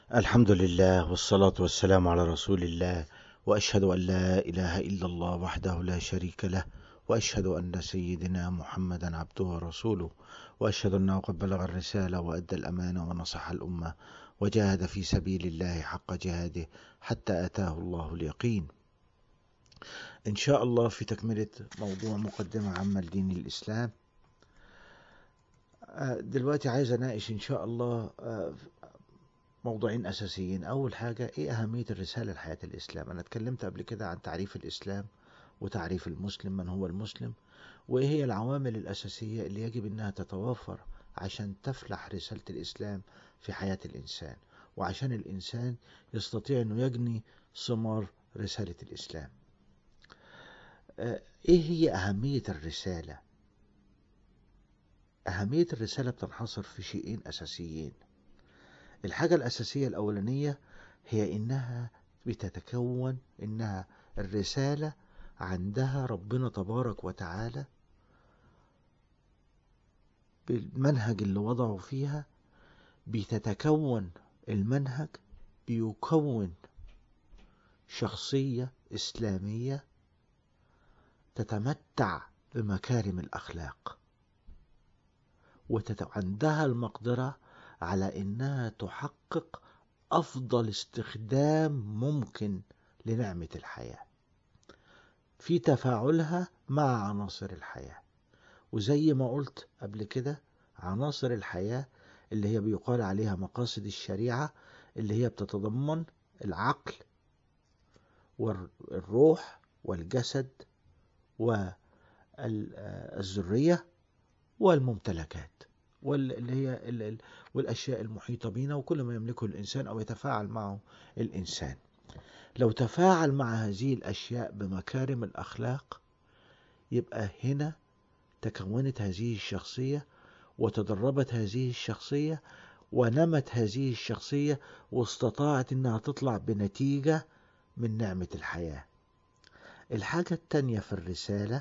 الحمد لله والصلاة والسلام على رسول الله وأشهد أن لا إله إلا الله وحده لا شريك له وأشهد أن سيدنا محمدا عبده ورسوله وأشهد أنه قد بلغ الرسالة وأدى الأمانة ونصح الأمة وجاهد في سبيل الله حق جهاده حتى أتاه الله اليقين إن شاء الله في تكملة موضوع مقدمة عامة لدين الإسلام دلوقتي عايز أناقش إن شاء الله موضوعين أساسيين أول حاجة إيه أهمية الرسالة لحياة الإسلام أنا اتكلمت قبل كده عن تعريف الإسلام وتعريف المسلم من هو المسلم وإيه هي العوامل الأساسية اللي يجب أنها تتوفر عشان تفلح رسالة الإسلام في حياة الإنسان وعشان الإنسان يستطيع أنه يجني ثمار رسالة الإسلام إيه هي أهمية الرسالة؟ أهمية الرسالة بتنحصر في شيئين أساسيين الحاجة الأساسية الأولانية هي إنها بتتكون إنها الرسالة عندها ربنا تبارك وتعالى بالمنهج اللي وضعه فيها بتتكون المنهج بيكون شخصية إسلامية تتمتع بمكارم الأخلاق وعندها المقدرة على إنها تحقق أفضل استخدام ممكن لنعمة الحياة في تفاعلها مع عناصر الحياة وزي ما قلت قبل كده عناصر الحياة اللي هي بيقال عليها مقاصد الشريعة اللي هي بتتضمن العقل والروح والجسد والذرية والممتلكات واللي هي والأشياء المحيطة بنا وكل ما يملكه الإنسان أو يتفاعل معه الإنسان لو تفاعل مع هذه الأشياء بمكارم الأخلاق يبقى هنا تكونت هذه الشخصية وتدربت هذه الشخصية ونمت هذه الشخصية واستطاعت أنها تطلع بنتيجة من نعمة الحياة الحاجة التانية في الرسالة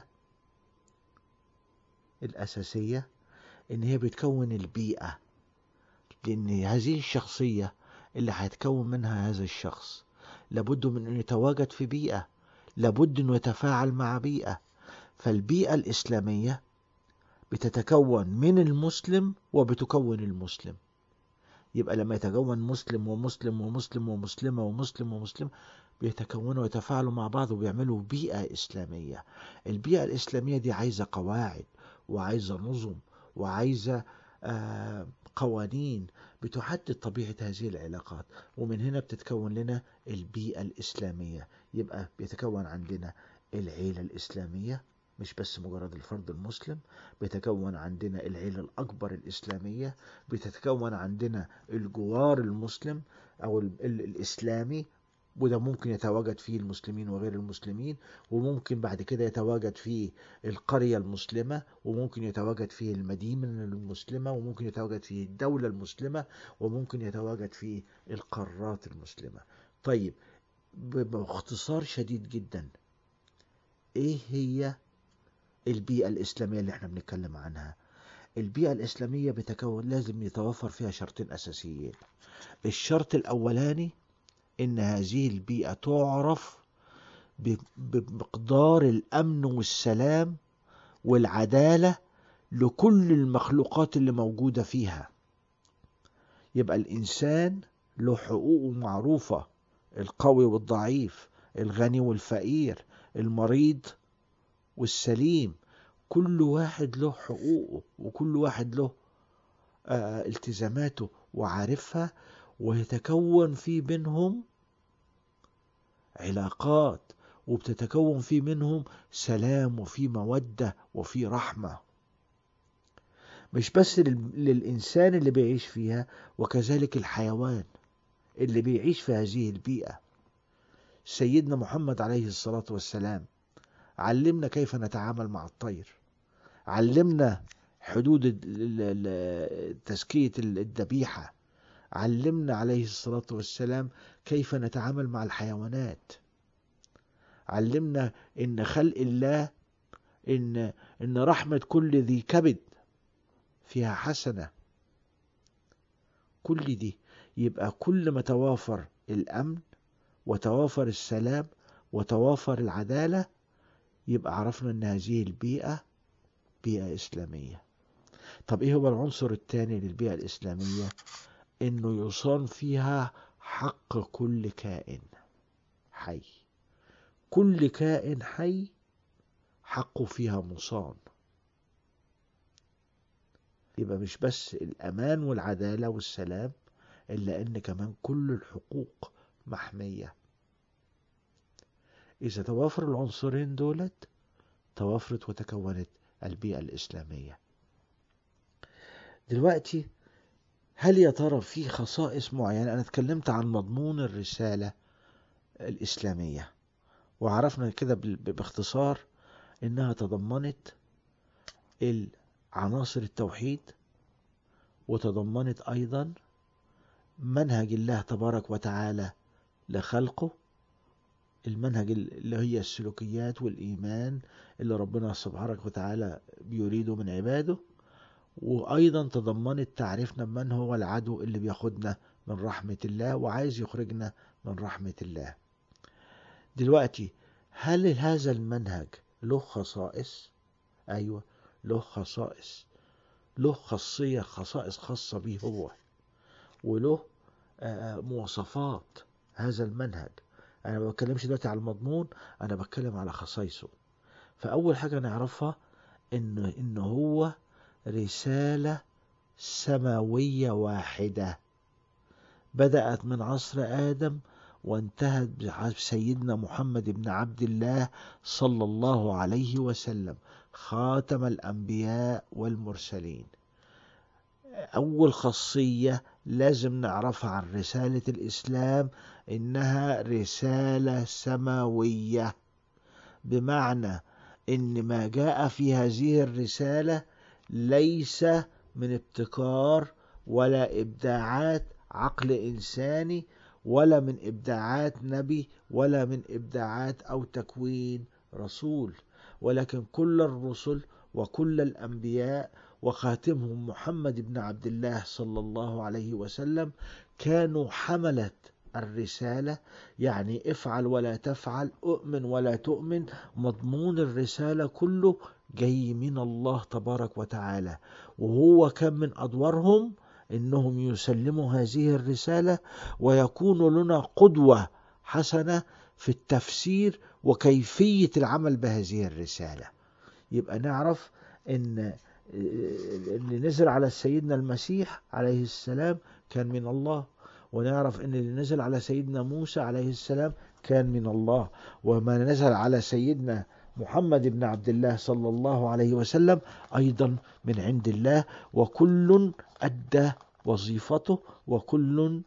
الأساسية إن هي بتكون البيئة لأن هذه الشخصية اللي هيتكون منها هذا الشخص لابد من أن يتواجد في بيئة لابد أنه يتفاعل مع بيئة فالبيئة الإسلامية بتتكون من المسلم وبتكون المسلم يبقى لما يتكون مسلم ومسلم ومسلم ومسلمة ومسلم ومسلم بيتكونوا ويتفاعلوا مع بعض وبيعملوا بيئة إسلامية البيئة الإسلامية دي عايزة قواعد وعايزة نظم وعايزة آه قوانين بتحدد طبيعة هذه العلاقات ومن هنا بتتكون لنا البيئة الإسلامية يبقى بيتكون عندنا العيلة الإسلامية مش بس مجرد الفرد المسلم بيتكون عندنا العيلة الأكبر الإسلامية بتتكون عندنا الجوار المسلم أو الإسلامي وده ممكن يتواجد فيه المسلمين وغير المسلمين وممكن بعد كده يتواجد فيه القرية المسلمة وممكن يتواجد فيه المدينة المسلمة وممكن يتواجد فيه الدولة المسلمة وممكن يتواجد فيه القارات المسلمة طيب باختصار شديد جدا ايه هي البيئة الإسلامية اللي احنا بنتكلم عنها البيئة الإسلامية بتكون لازم يتوفر فيها شرطين أساسيين الشرط الأولاني إن هذه البيئة تعرف بمقدار الأمن والسلام والعدالة لكل المخلوقات اللي موجودة فيها يبقى الإنسان له حقوقه معروفة القوي والضعيف الغني والفقير المريض والسليم كل واحد له حقوقه وكل واحد له آه التزاماته وعارفها ويتكون في بينهم علاقات وبتتكون في منهم سلام وفي مودة وفي رحمة مش بس للإنسان اللي بيعيش فيها وكذلك الحيوان اللي بيعيش في هذه البيئة سيدنا محمد عليه الصلاة والسلام علمنا كيف نتعامل مع الطير علمنا حدود تزكية الذبيحة علمنا عليه الصلاة والسلام كيف نتعامل مع الحيوانات علمنا ان خلق الله ان ان رحمة كل ذي كبد فيها حسنة كل دي يبقى كل ما توافر الأمن وتوافر السلام وتوافر العدالة يبقى عرفنا أن هذه البيئة بيئة إسلامية طب إيه هو العنصر الثاني للبيئة الإسلامية إنه يصان فيها حق كل كائن حي كل كائن حي حقه فيها مصان يبقى مش بس الأمان والعدالة والسلام إلا أن كمان كل الحقوق محمية إذا توافر العنصرين دولت توافرت وتكونت البيئة الإسلامية دلوقتي هل يا ترى في خصائص معينة أنا اتكلمت عن مضمون الرسالة الإسلامية وعرفنا كده باختصار إنها تضمنت عناصر التوحيد وتضمنت أيضا منهج الله تبارك وتعالى لخلقه المنهج اللي هي السلوكيات والإيمان اللي ربنا سبحانه وتعالى بيريده من عباده وأيضا تضمنت تعريفنا من هو العدو اللي بياخدنا من رحمة الله وعايز يخرجنا من رحمة الله دلوقتي هل هذا المنهج له خصائص أيوة له خصائص له خاصية خصائص خاصة به هو وله مواصفات هذا المنهج أنا ما بتكلمش دلوقتي على المضمون أنا بتكلم على خصائصه فأول حاجة نعرفها إن إن هو رسالة سماوية واحدة بدأت من عصر آدم وانتهت بسيدنا محمد بن عبد الله صلى الله عليه وسلم خاتم الأنبياء والمرسلين أول خاصية لازم نعرفها عن رسالة الإسلام إنها رسالة سماوية بمعنى إن ما جاء في هذه الرسالة ليس من ابتكار ولا إبداعات عقل إنساني ولا من إبداعات نبي ولا من إبداعات أو تكوين رسول ولكن كل الرسل وكل الأنبياء وخاتمهم محمد بن عبد الله صلى الله عليه وسلم كانوا حملة الرسالة يعني افعل ولا تفعل اؤمن ولا تؤمن مضمون الرسالة كله جاي من الله تبارك وتعالى وهو كان من أدوارهم انهم يسلموا هذه الرساله ويكون لنا قدوه حسنه في التفسير وكيفيه العمل بهذه الرساله يبقى نعرف ان اللي نزل على سيدنا المسيح عليه السلام كان من الله ونعرف ان اللي نزل على سيدنا موسى عليه السلام كان من الله وما نزل على سيدنا محمد بن عبد الله صلى الله عليه وسلم ايضا من عند الله وكل ادى وظيفته وكل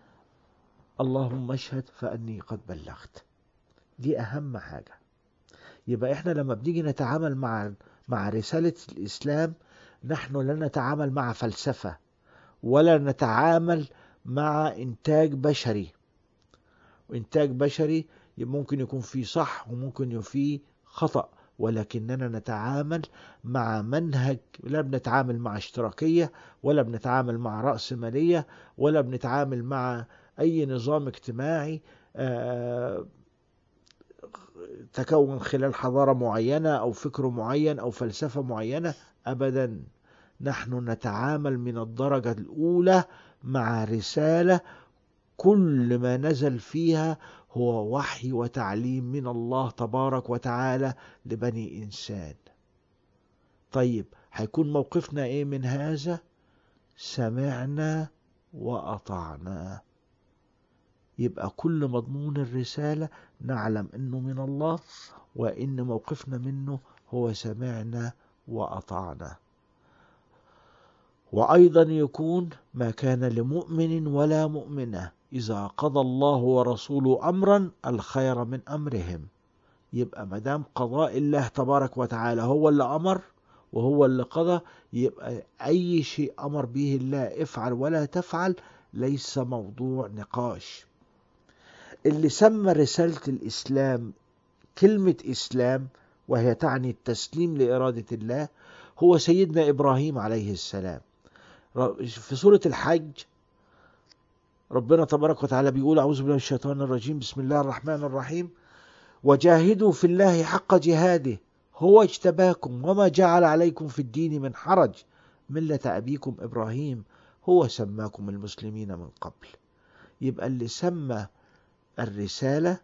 اللهم اشهد فاني قد بلغت دي اهم حاجه يبقى احنا لما بنيجي نتعامل مع مع رساله الاسلام نحن لا نتعامل مع فلسفه ولا نتعامل مع انتاج بشري وانتاج بشري ممكن يكون فيه صح وممكن يكون فيه خطأ ولكننا نتعامل مع منهج لا بنتعامل مع اشتراكية ولا بنتعامل مع رأسمالية ولا بنتعامل مع أي نظام اجتماعي تكون خلال حضارة معينة أو فكر معين أو فلسفة معينة أبدا نحن نتعامل من الدرجة الأولى مع رسالة كل ما نزل فيها هو وحي وتعليم من الله تبارك وتعالى لبني انسان طيب هيكون موقفنا ايه من هذا سمعنا واطعنا يبقى كل مضمون الرساله نعلم انه من الله وان موقفنا منه هو سمعنا واطعنا وايضا يكون ما كان لمؤمن ولا مؤمنه إذا قضى الله ورسوله أمرا الخير من أمرهم يبقى مدام قضاء الله تبارك وتعالى هو اللي أمر وهو اللي قضى يبقى أي شيء أمر به الله افعل ولا تفعل ليس موضوع نقاش اللي سمى رسالة الإسلام كلمة إسلام وهي تعني التسليم لإرادة الله هو سيدنا إبراهيم عليه السلام في سورة الحج ربنا تبارك وتعالى بيقول أعوذ بالله من الشيطان الرجيم بسم الله الرحمن الرحيم وجاهدوا في الله حق جهاده هو اجتباكم وما جعل عليكم في الدين من حرج ملة أبيكم إبراهيم هو سماكم المسلمين من قبل يبقى اللي سمى الرسالة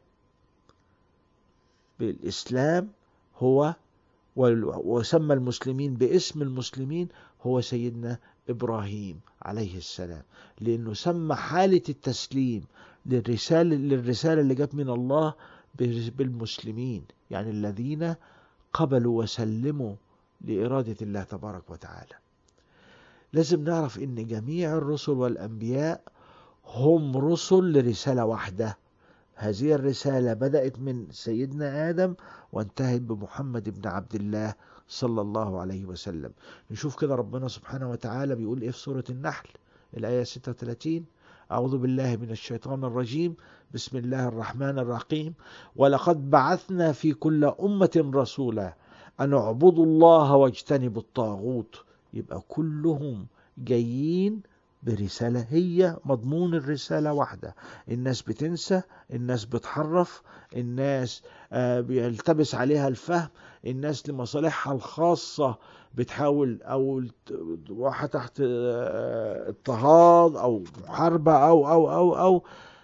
بالإسلام هو وسمى المسلمين باسم المسلمين هو سيدنا إبراهيم عليه السلام لأنه سمى حالة التسليم للرسالة, للرسالة اللي جت من الله بالمسلمين يعني الذين قبلوا وسلموا لإرادة الله تبارك وتعالى لازم نعرف ان جميع الرسل والانبياء هم رسل لرسالة واحدة هذه الرسالة بدأت من سيدنا آدم وانتهت بمحمد بن عبد الله صلى الله عليه وسلم نشوف كده ربنا سبحانه وتعالى بيقول ايه في سورة النحل الآية 36 أعوذ بالله من الشيطان الرجيم بسم الله الرحمن الرحيم ولقد بعثنا في كل أمة رسولا أن اعبدوا الله واجتنبوا الطاغوت يبقى كلهم جايين برسالة هي مضمون الرسالة واحدة الناس بتنسى الناس بتحرف الناس بيلتبس عليها الفهم الناس لمصالحها الخاصة بتحاول أو واحد تحت اضطهاد أو محاربة أو أو أو أو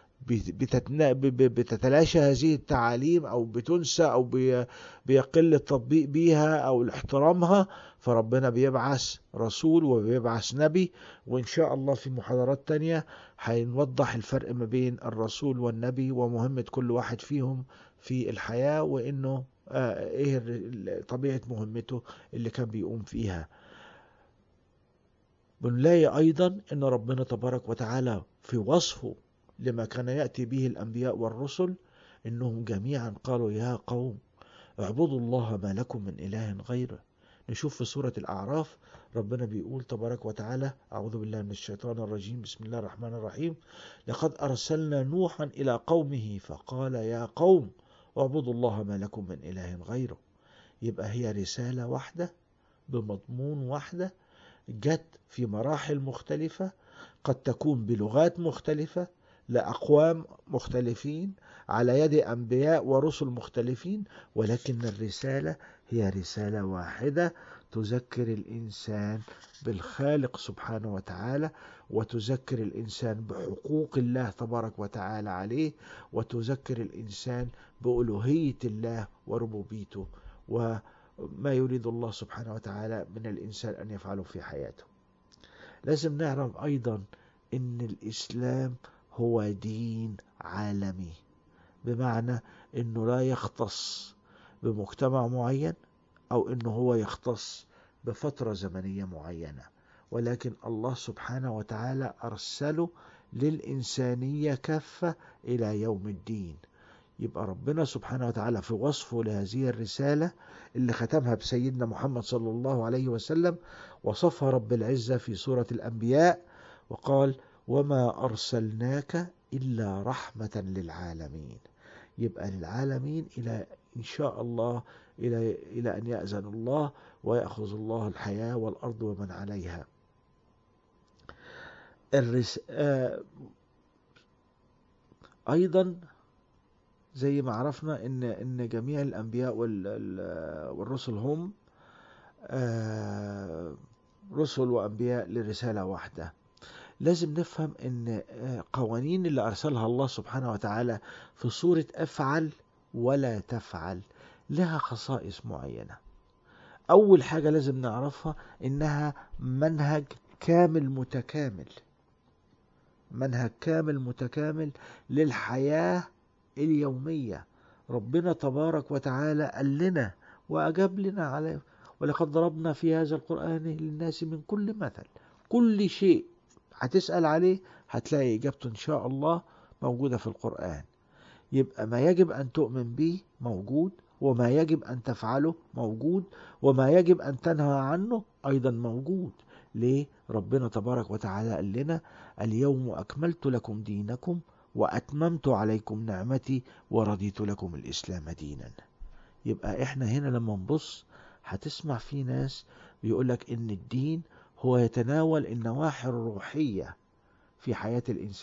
بتتلاشى هذه التعاليم او بتنسى او بيقل التطبيق بيها او احترامها فربنا بيبعث رسول وبيبعث نبي وان شاء الله في محاضرات تانية هنوضح الفرق ما بين الرسول والنبي ومهمة كل واحد فيهم في الحياة وانه ايه طبيعة مهمته اللي كان بيقوم فيها بنلاقي ايضا ان ربنا تبارك وتعالى في وصفه لما كان يأتي به الأنبياء والرسل إنهم جميعا قالوا يا قوم اعبدوا الله ما لكم من إله غيره نشوف في سورة الأعراف ربنا بيقول تبارك وتعالى أعوذ بالله من الشيطان الرجيم بسم الله الرحمن الرحيم لقد أرسلنا نوحا إلى قومه فقال يا قوم اعبدوا الله ما لكم من إله غيره يبقى هي رسالة واحدة بمضمون واحدة جت في مراحل مختلفة قد تكون بلغات مختلفة لأقوام مختلفين على يد أنبياء ورسل مختلفين ولكن الرسالة هي رسالة واحدة تذكر الإنسان بالخالق سبحانه وتعالى وتذكر الإنسان بحقوق الله تبارك وتعالى عليه وتذكر الإنسان بألوهية الله وربوبيته وما يريد الله سبحانه وتعالى من الإنسان أن يفعله في حياته لازم نعرف أيضا أن الإسلام هو دين عالمي بمعنى انه لا يختص بمجتمع معين او انه هو يختص بفترة زمنية معينة ولكن الله سبحانه وتعالى ارسله للانسانية كافة الى يوم الدين يبقى ربنا سبحانه وتعالى في وصفه لهذه الرسالة اللي ختمها بسيدنا محمد صلى الله عليه وسلم وصفها رب العزة في سورة الأنبياء وقال وما أرسلناك إلا رحمة للعالمين يبقى للعالمين إلى إن شاء الله إلى إلى أن يأذن الله ويأخذ الله الحياة والأرض ومن عليها الرس... آه... أيضا زي ما عرفنا إن إن جميع الأنبياء وال... والرسل هم آه... رسل وأنبياء لرسالة واحدة لازم نفهم ان قوانين اللي ارسلها الله سبحانه وتعالى في صورة افعل ولا تفعل لها خصائص معينة اول حاجة لازم نعرفها انها منهج كامل متكامل منهج كامل متكامل للحياة اليومية ربنا تبارك وتعالى قال لنا وأجاب لنا عليه ولقد ضربنا في هذا القرآن للناس من كل مثل كل شيء هتسأل عليه هتلاقي إجابته إن شاء الله موجودة في القرآن يبقى ما يجب أن تؤمن به موجود وما يجب أن تفعله موجود وما يجب أن تنهى عنه أيضا موجود ليه؟ ربنا تبارك وتعالى قال لنا اليوم أكملت لكم دينكم وأتممت عليكم نعمتي ورضيت لكم الإسلام دينا يبقى إحنا هنا لما نبص هتسمع في ناس بيقولك إن الدين هو يتناول النواحي الروحية في حياة الإنسان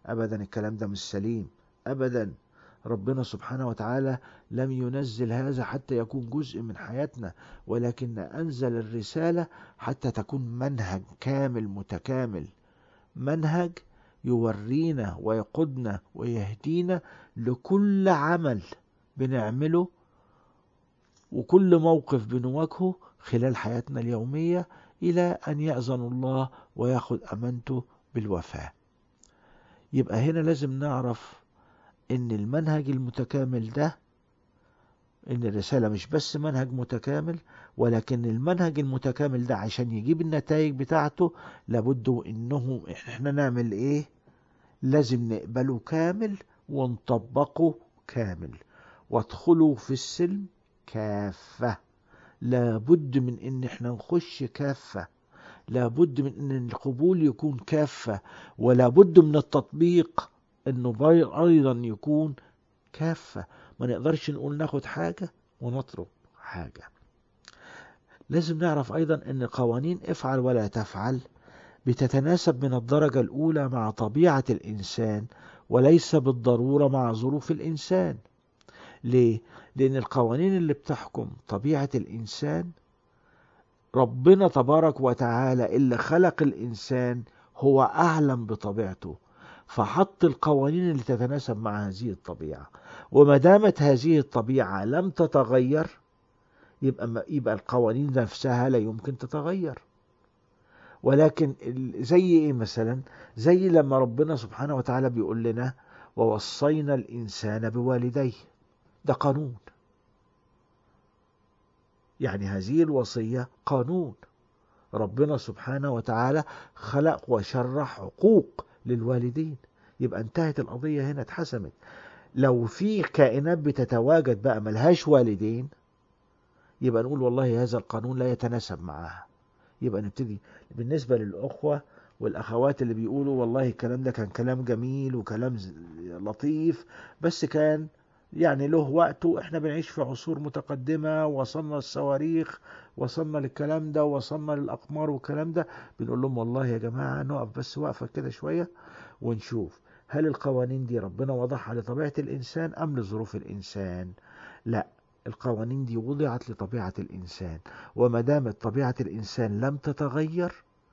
أبدا الكلام ده مش سليم أبدا ربنا سبحانه وتعالى لم ينزل هذا حتى يكون جزء من حياتنا ولكن أنزل الرسالة حتى تكون منهج كامل متكامل منهج يورينا ويقودنا ويهدينا لكل عمل بنعمله وكل موقف بنواجهه خلال حياتنا اليومية إلى أن يأذن الله وياخد أمانته بالوفاة يبقى هنا لازم نعرف ان المنهج المتكامل ده ان الرسالة مش بس منهج متكامل ولكن المنهج المتكامل ده عشان يجيب النتائج بتاعته لابد انه احنا نعمل ايه لازم نقبله كامل ونطبقه كامل وادخلوا في السلم كافة لابد من ان احنا نخش كافة لابد من ان القبول يكون كافة ولابد من التطبيق انه ايضا يكون كافة ما نقدرش نقول ناخد حاجة ونترك حاجة لازم نعرف ايضا ان قوانين افعل ولا تفعل بتتناسب من الدرجة الاولى مع طبيعة الانسان وليس بالضرورة مع ظروف الانسان ليه؟ لان القوانين اللي بتحكم طبيعة الانسان ربنا تبارك وتعالى اللي خلق الانسان هو اعلم بطبيعته فحط القوانين اللي تتناسب مع هذه الطبيعة وما دامت هذه الطبيعة لم تتغير يبقى يبقى القوانين نفسها لا يمكن تتغير ولكن زي ايه مثلا زي لما ربنا سبحانه وتعالى بيقول لنا ووصينا الانسان بوالديه ده قانون يعني هذه الوصيه قانون ربنا سبحانه وتعالى خلق وشرع حقوق للوالدين يبقى انتهت القضية هنا اتحسمت لو في كائنات بتتواجد بقى ملهاش والدين يبقى نقول والله هذا القانون لا يتناسب معها يبقى نبتدي بالنسبة للأخوة والأخوات اللي بيقولوا والله الكلام ده كان كلام جميل وكلام لطيف بس كان يعني له وقته احنا بنعيش في عصور متقدمة وصلنا الصواريخ وصلنا للكلام ده وصلنا للأقمار والكلام ده بنقول لهم والله يا جماعة نقف بس وقفة كده شوية ونشوف هل القوانين دي ربنا وضعها لطبيعة الإنسان أم لظروف الإنسان لا القوانين دي وضعت لطبيعة الإنسان وما دامت طبيعة الإنسان لم تتغير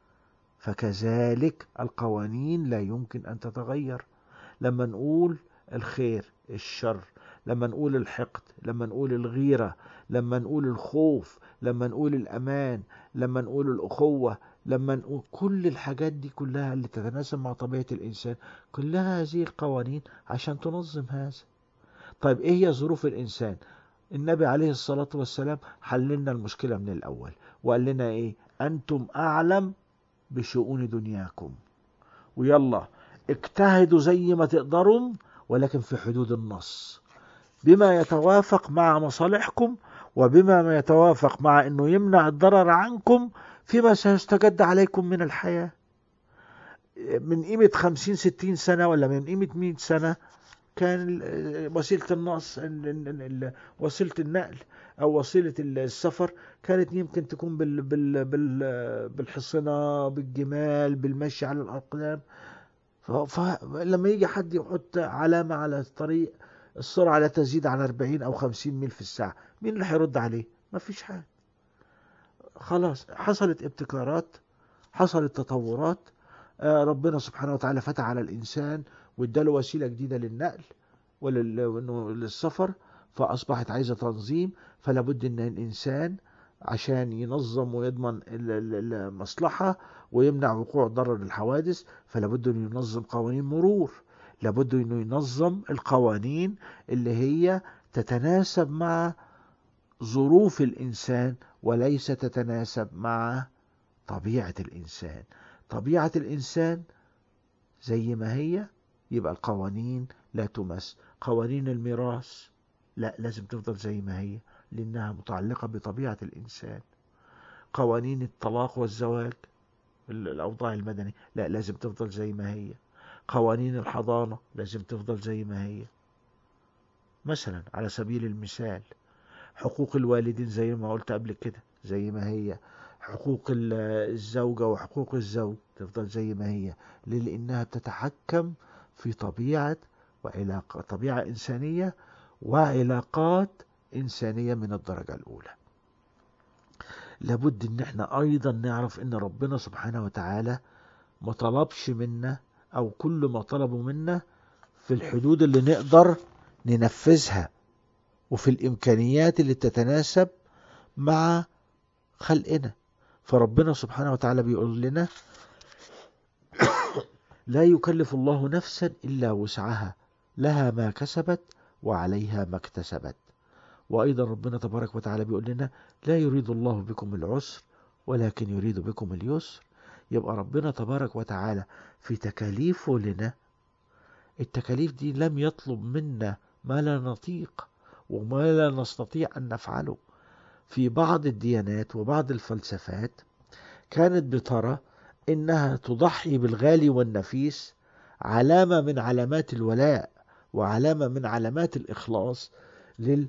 فكذلك القوانين لا يمكن أن تتغير لما نقول الخير الشر لما نقول الحقد لما نقول الغيرة لما نقول الخوف لما نقول الأمان لما نقول الأخوة لما نقول كل الحاجات دي كلها اللي تتناسب مع طبيعة الإنسان كلها هذه القوانين عشان تنظم هذا طيب إيه هي ظروف الإنسان النبي عليه الصلاة والسلام حل لنا المشكلة من الأول وقال لنا إيه أنتم أعلم بشؤون دنياكم ويلا اجتهدوا زي ما تقدروا ولكن في حدود النص بما يتوافق مع مصالحكم وبما ما يتوافق مع انه يمنع الضرر عنكم فيما سيستجد عليكم من الحياة من قيمة خمسين ستين سنة ولا من قيمة مئة سنة كان وسيلة النص وسيلة النقل أو وسيلة السفر كانت يمكن تكون بال بال بال بالحصنة بالجمال بالمشي على الأقدام فلما يجي حد يحط علامة على الطريق السرعة لا تزيد عن 40 أو 50 ميل في الساعة مين اللي هيرد عليه ما فيش حاجة خلاص حصلت ابتكارات حصلت تطورات ربنا سبحانه وتعالى فتح على الإنسان واداله وسيلة جديدة للنقل وللسفر فأصبحت عايزة تنظيم فلا بد أن الإنسان عشان ينظم ويضمن المصلحة ويمنع وقوع ضرر الحوادث فلا بد أن ينظم قوانين مرور لابد أنه ينظم القوانين اللي هي تتناسب مع ظروف الإنسان وليس تتناسب مع طبيعة الإنسان طبيعة الإنسان زي ما هي يبقى القوانين لا تمس قوانين الميراث لا لازم تفضل زي ما هي لأنها متعلقة بطبيعة الإنسان قوانين الطلاق والزواج الأوضاع المدني لا لازم تفضل زي ما هي قوانين الحضانة لازم تفضل زي ما هي مثلا على سبيل المثال حقوق الوالدين زي ما قلت قبل كده زي ما هي حقوق الزوجة وحقوق الزوج تفضل زي ما هي ليه لأنها بتتحكم في طبيعة وعلاقة طبيعة إنسانية وعلاقات إنسانية من الدرجة الأولى لابد ان احنا ايضا نعرف ان ربنا سبحانه وتعالى ما طلبش منا او كل ما طلبوا منا في الحدود اللي نقدر ننفذها وفي الامكانيات اللي تتناسب مع خلقنا فربنا سبحانه وتعالى بيقول لنا لا يكلف الله نفسا الا وسعها لها ما كسبت وعليها ما اكتسبت وأيضا ربنا تبارك وتعالى بيقول لنا لا يريد الله بكم العسر ولكن يريد بكم اليسر يبقى ربنا تبارك وتعالى في تكاليفه لنا التكاليف دي لم يطلب منا ما لا نطيق وما لا نستطيع أن نفعله في بعض الديانات وبعض الفلسفات كانت بترى إنها تضحي بالغالي والنفيس علامة من علامات الولاء وعلامة من علامات الإخلاص لل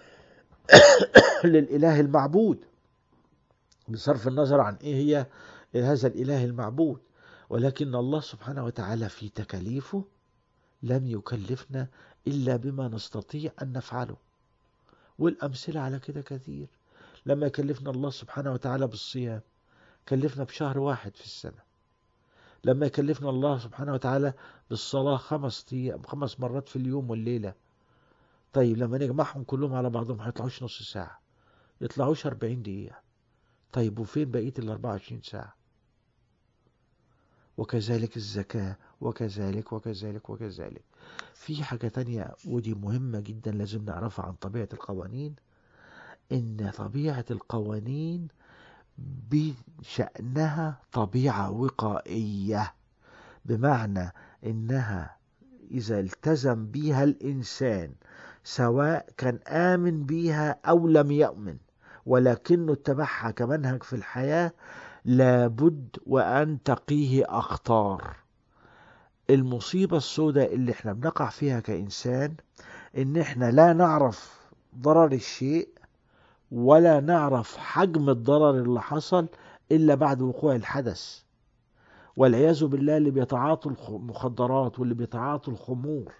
للإله المعبود بصرف النظر عن إيه هي هذا الإله المعبود ولكن الله سبحانه وتعالى في تكاليفه لم يكلفنا إلا بما نستطيع أن نفعله والأمثلة على كده كثير لما يكلفنا الله سبحانه وتعالى بالصيام كلفنا بشهر واحد في السنة لما يكلفنا الله سبحانه وتعالى بالصلاة خمس, خمس مرات في اليوم والليلة طيب لما نجمعهم كلهم على بعضهم ما هيطلعوش نص ساعة يطلعوش 40 دقيقة طيب وفين بقية ال 24 ساعة وكذلك الزكاة وكذلك وكذلك وكذلك في حاجة تانية ودي مهمة جدا لازم نعرفها عن طبيعة القوانين إن طبيعة القوانين بشأنها طبيعة وقائية بمعنى إنها إذا التزم بها الإنسان سواء كان آمن بيها أو لم يؤمن ولكنه اتبعها كمنهج في الحياة لابد وأن تقيه أخطار المصيبة السوداء اللي احنا بنقع فيها كإنسان إن احنا لا نعرف ضرر الشيء ولا نعرف حجم الضرر اللي حصل إلا بعد وقوع الحدث والعياذ بالله اللي بيتعاطوا المخدرات واللي بيتعاطوا الخمور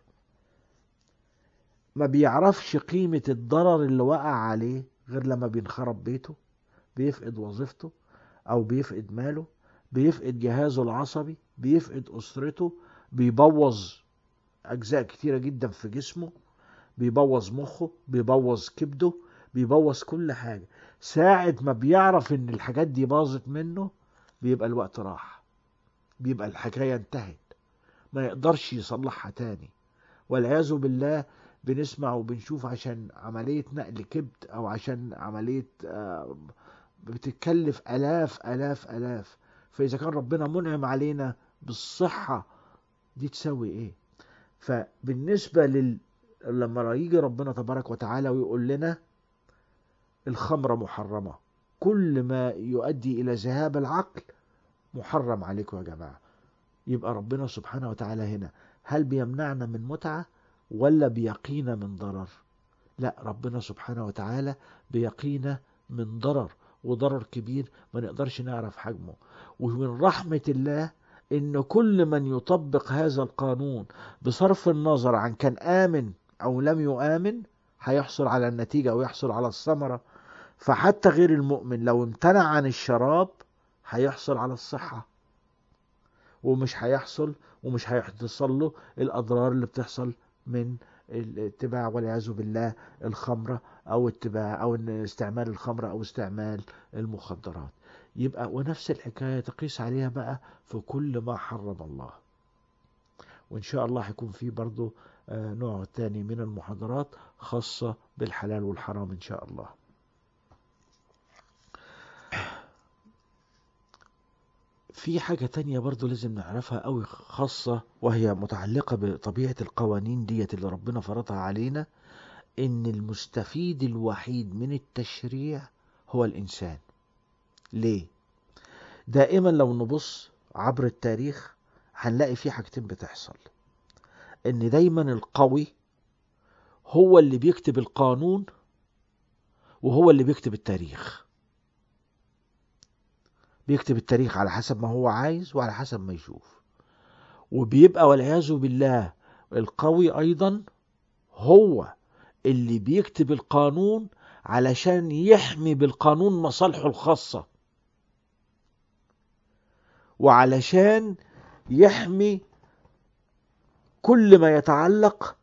ما بيعرفش قيمة الضرر اللي وقع عليه غير لما بينخرب بيته بيفقد وظيفته أو بيفقد ماله بيفقد جهازه العصبي بيفقد أسرته بيبوظ أجزاء كتيرة جدا في جسمه بيبوظ مخه بيبوظ كبده بيبوظ كل حاجة ساعة ما بيعرف ان الحاجات دي باظت منه بيبقى الوقت راح بيبقى الحكاية انتهت ما يقدرش يصلحها تاني والعياذ بالله بنسمع وبنشوف عشان عملية نقل كبد او عشان عملية بتتكلف الاف الاف الاف فاذا كان ربنا منعم علينا بالصحة دي تسوي ايه فبالنسبة لل لما يجي ربنا تبارك وتعالى ويقول لنا الخمرة محرمة كل ما يؤدي إلى ذهاب العقل محرم عليكم يا جماعة يبقى ربنا سبحانه وتعالى هنا هل بيمنعنا من متعة ولا بيقينا من ضرر لا ربنا سبحانه وتعالى بيقينا من ضرر وضرر كبير ما نقدرش نعرف حجمه ومن رحمة الله ان كل من يطبق هذا القانون بصرف النظر عن كان آمن او لم يؤمن هيحصل على النتيجة ويحصل على الثمرة فحتى غير المؤمن لو امتنع عن الشراب هيحصل على الصحة ومش هيحصل ومش هيحصل له الأضرار اللي بتحصل من الاتباع والعياذ بالله الخمرة أو اتباع أو استعمال الخمرة أو استعمال المخدرات يبقى ونفس الحكاية تقيس عليها بقى في كل ما حرم الله وإن شاء الله هيكون في برضو نوع تاني من المحاضرات خاصة بالحلال والحرام إن شاء الله في حاجة تانية برضو لازم نعرفها قوي خاصة وهي متعلقة بطبيعة القوانين ديت اللي ربنا فرضها علينا ان المستفيد الوحيد من التشريع هو الانسان ليه دائما لو نبص عبر التاريخ هنلاقي في حاجتين بتحصل ان دايما القوي هو اللي بيكتب القانون وهو اللي بيكتب التاريخ بيكتب التاريخ على حسب ما هو عايز وعلى حسب ما يشوف وبيبقى والعياذ بالله القوي ايضا هو اللي بيكتب القانون علشان يحمي بالقانون مصالحه الخاصة وعلشان يحمي كل ما يتعلق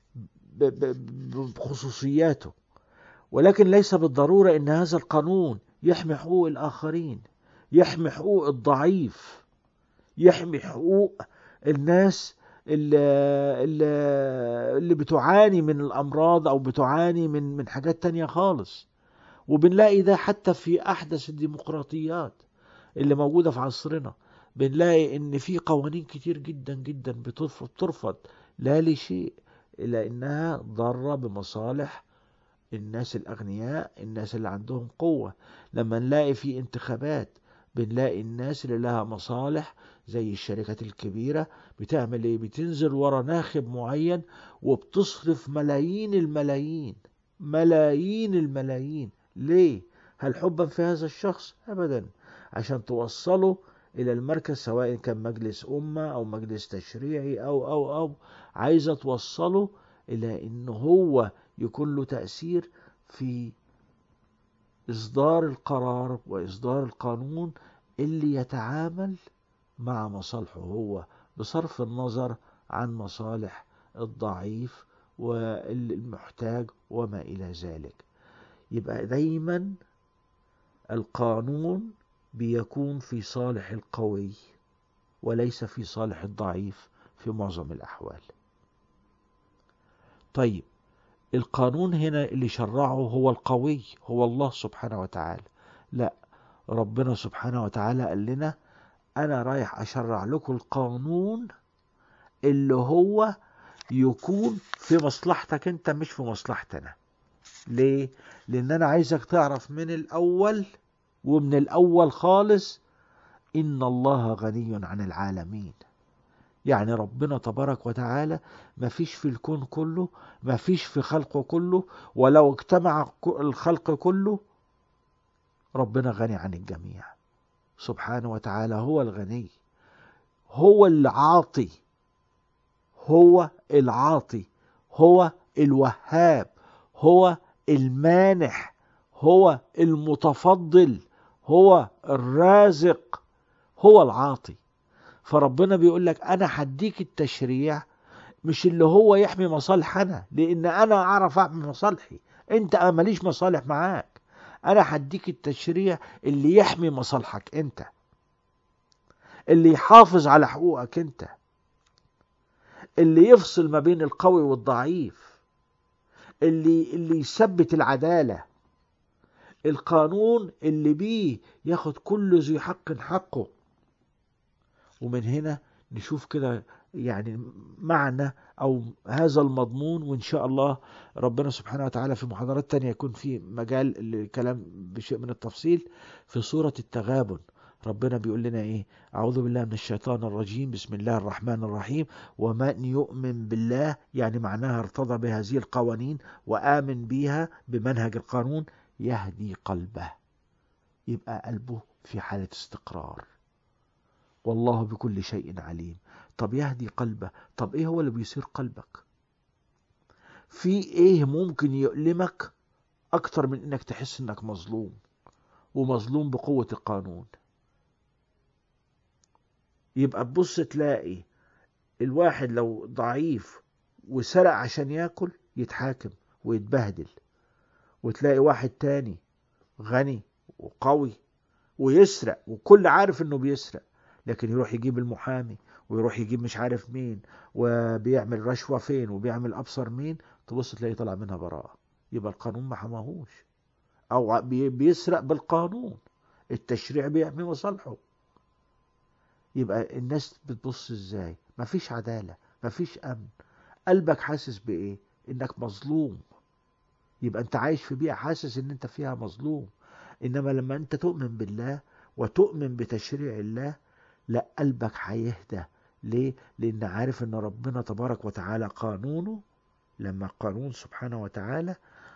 بخصوصياته ولكن ليس بالضرورة ان هذا القانون يحمي حقوق الاخرين يحمي حقوق الضعيف يحمي حقوق الناس اللي, اللي بتعاني من الامراض او بتعاني من من حاجات تانية خالص وبنلاقي ده حتى في احدث الديمقراطيات اللي موجودة في عصرنا بنلاقي ان في قوانين كتير جدا جدا بترفض لا لشيء الا انها ضاره بمصالح الناس الاغنياء الناس اللي عندهم قوه لما نلاقي في انتخابات بنلاقي الناس اللي لها مصالح زي الشركات الكبيرة بتعمل ايه بتنزل ورا ناخب معين وبتصرف ملايين الملايين ملايين الملايين ليه هل حبا في هذا الشخص ابدا عشان توصله الى المركز سواء كان مجلس امة او مجلس تشريعي او او او عايزة توصله الى ان هو يكون له تأثير في إصدار القرار وإصدار القانون اللي يتعامل مع مصالحه هو بصرف النظر عن مصالح الضعيف والمحتاج وما إلى ذلك يبقى دايما القانون بيكون في صالح القوي وليس في صالح الضعيف في معظم الأحوال طيب القانون هنا اللي شرعه هو القوي هو الله سبحانه وتعالى لا ربنا سبحانه وتعالى قال لنا انا رايح اشرع لكم القانون اللي هو يكون في مصلحتك انت مش في مصلحتنا ليه لان انا عايزك تعرف من الاول ومن الاول خالص ان الله غني عن العالمين يعني ربنا تبارك وتعالى ما فيش في الكون كله ما فيش في خلقه كله ولو اجتمع الخلق كله ربنا غني عن الجميع سبحانه وتعالى هو الغني هو العاطي هو العاطي هو الوهاب هو المانح هو المتفضل هو الرازق هو العاطي فربنا بيقول لك انا هديك التشريع مش اللي هو يحمي مصالح انا لان انا اعرف اعمل مصالحي انت ماليش مصالح معاك انا هديك التشريع اللي يحمي مصالحك انت اللي يحافظ على حقوقك انت اللي يفصل ما بين القوي والضعيف اللي اللي يثبت العداله القانون اللي بيه ياخد كل ذي حق حقه ومن هنا نشوف كده يعني معنى او هذا المضمون وان شاء الله ربنا سبحانه وتعالى في محاضرات تانية يكون في مجال للكلام بشيء من التفصيل في سورة التغابن ربنا بيقول لنا ايه اعوذ بالله من الشيطان الرجيم بسم الله الرحمن الرحيم ومن يؤمن بالله يعني معناها ارتضى بهذه القوانين وامن بها بمنهج القانون يهدي قلبه يبقى قلبه في حالة استقرار والله بكل شيء عليم طب يهدي قلبه طب ايه هو اللي بيصير قلبك في ايه ممكن يؤلمك اكتر من انك تحس انك مظلوم ومظلوم بقوة القانون يبقى تبص تلاقي الواحد لو ضعيف وسرق عشان ياكل يتحاكم ويتبهدل وتلاقي واحد تاني غني وقوي ويسرق وكل عارف انه بيسرق لكن يروح يجيب المحامي ويروح يجيب مش عارف مين وبيعمل رشوة فين وبيعمل أبصر مين تبص تلاقي طلع منها براءة يبقى القانون ما حماهوش أو بيسرق بالقانون التشريع بيحمي مصالحه يبقى الناس بتبص ازاي مفيش عدالة مفيش أمن قلبك حاسس بإيه إنك مظلوم يبقى أنت عايش في بيئة حاسس إن أنت فيها مظلوم إنما لما أنت تؤمن بالله وتؤمن بتشريع الله لا قلبك هيهدى ليه لان عارف ان ربنا تبارك وتعالى قانونه لما قانون سبحانه وتعالى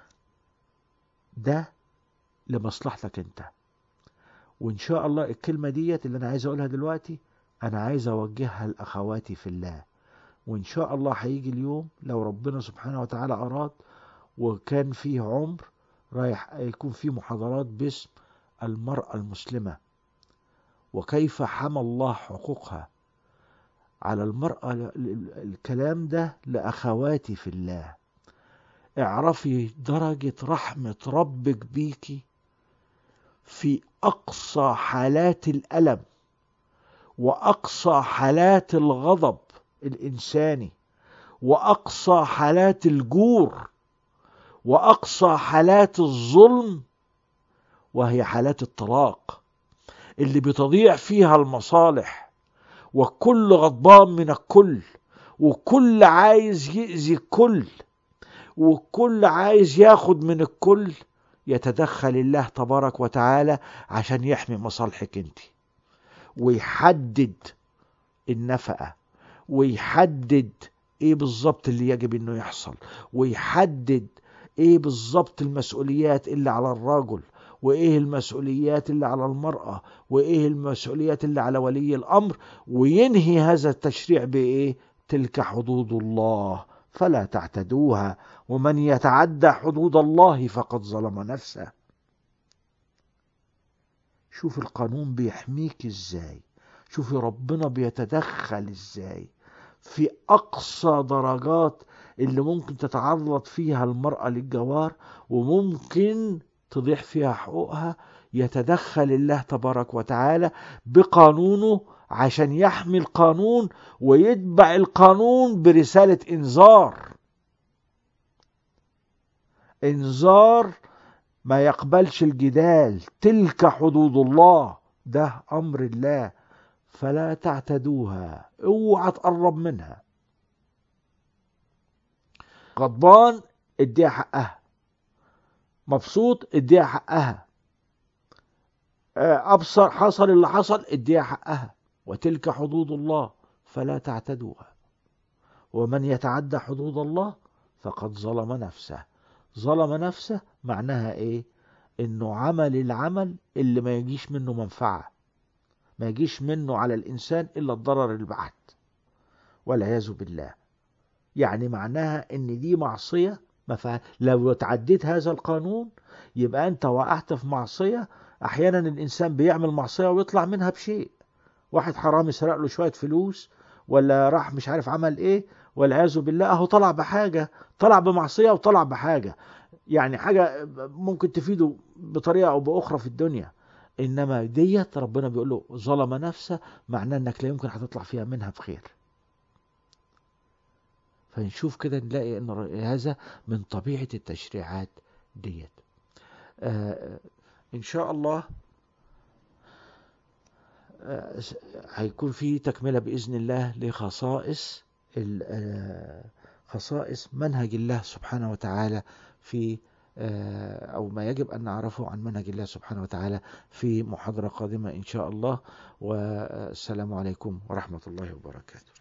ده لمصلحتك انت وان شاء الله الكلمه ديت اللي انا عايز اقولها دلوقتي أنا عايز أوجهها لأخواتي في الله وإن شاء الله هيجي اليوم لو ربنا سبحانه وتعالى أراد وكان فيه عمر رايح يكون فيه محاضرات باسم المرأة المسلمة وكيف حمى الله حقوقها على المرأة ال- ال- الكلام ده لأخواتي في الله اعرفي درجة رحمة ربك بيكي في أقصى حالات الألم وأقصى حالات الغضب الإنساني وأقصى حالات الجور وأقصى حالات الظلم وهي حالات الطلاق اللي بتضيع فيها المصالح والكل غضبان من الكل وكل عايز يأذي الكل والكل عايز ياخد من الكل يتدخل الله تبارك وتعالى عشان يحمي مصالحك انت ويحدد النفقة ويحدد ايه بالظبط اللي يجب انه يحصل ويحدد ايه بالظبط المسؤوليات اللي على الرجل وايه المسؤوليات اللي على المرأة وايه المسؤوليات اللي على ولي الامر وينهي هذا التشريع بايه تلك حدود الله فلا تعتدوها ومن يتعدى حدود الله فقد ظلم نفسه شوف القانون بيحميك ازاي شوفي ربنا بيتدخل ازاي في اقصى درجات اللي ممكن تتعرض فيها المرأة للجوار وممكن تضيع فيها حقوقها يتدخل الله تبارك وتعالى بقانونه عشان يحمي القانون ويتبع القانون برسالة انذار انذار ما يقبلش الجدال تلك حدود الله ده امر الله فلا تعتدوها اوعى تقرب منها غضبان اديها حقها مبسوط اديها حقها ابصر حصل اللي حصل اديها حقها وتلك حدود الله فلا تعتدوها ومن يتعدى حدود الله فقد ظلم نفسه ظلم نفسه معناها ايه انه عمل العمل اللي ما يجيش منه منفعة ما يجيش منه على الانسان الا الضرر البحت والعياذ بالله يعني معناها ان دي معصية مفع... لو تعديت هذا القانون يبقى انت وقعت في معصية احيانا الانسان بيعمل معصية ويطلع منها بشيء واحد حرامي سرق له شوية فلوس ولا راح مش عارف عمل ايه والعياذ بالله اهو طلع بحاجة طلع بمعصية وطلع بحاجة يعني حاجة ممكن تفيده بطريقة او باخرى في الدنيا انما ديت ربنا بيقول له ظلم نفسه معناه انك لا يمكن هتطلع فيها منها بخير فنشوف كده نلاقي ان هذا من طبيعة التشريعات ديت آه ان شاء الله آه هيكون في تكملة بإذن الله لخصائص خصائص منهج الله سبحانه وتعالى في أو ما يجب أن نعرفه عن منهج الله سبحانه وتعالى في محاضرة قادمة إن شاء الله والسلام عليكم ورحمة الله وبركاته